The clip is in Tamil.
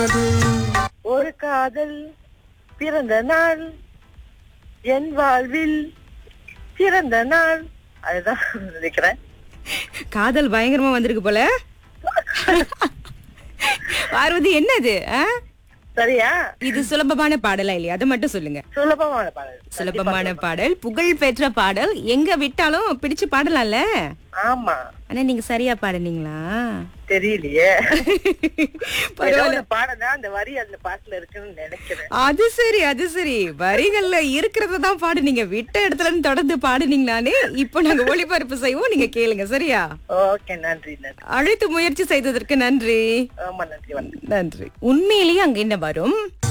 ஒரு காதல் பிறந்த நாள் என் வாழ்வில் பிறந்த நாள் அதுதான் நினைக்கிறேன் காதல் பயங்கரமா வந்திருக்கு போல பார்வதி என்னது ஆ? சரியா இது சுலபமான பாடலா இல்லையா அதை மட்டும் சொல்லுங்க சுலபமான பாடல் சுலபமான பாடல் புகழ் பெற்ற பாடல் எங்க விட்டாலும் பிடிச்சு பாடலாம்ல ஆமா ஆனா நீங்க சரியா பாடுனீங்களா தெரியலையே பரவாயில்ல பாடனா அந்த வரி அந்த பாட்டுல இருக்குன்னு நினைக்கிறேன் அது சரி அது சரி வரிகள்ல இருக்கிறத தான் பாடுனீங்க விட்ட இடத்துல இருந்து தொடர்ந்து பாடுனீங்களானே இப்போ நாங்க ஒளிபரப்பு செய்வோம் நீங்க கேளுங்க சரியா ஓகே நன்றி நன்றி அழைத்து முயற்சி செய்ததற்கு நன்றி ஆமா நன்றி வணக்கம் நன்றி உண்மையிலேயே அங்க என்ன வரும்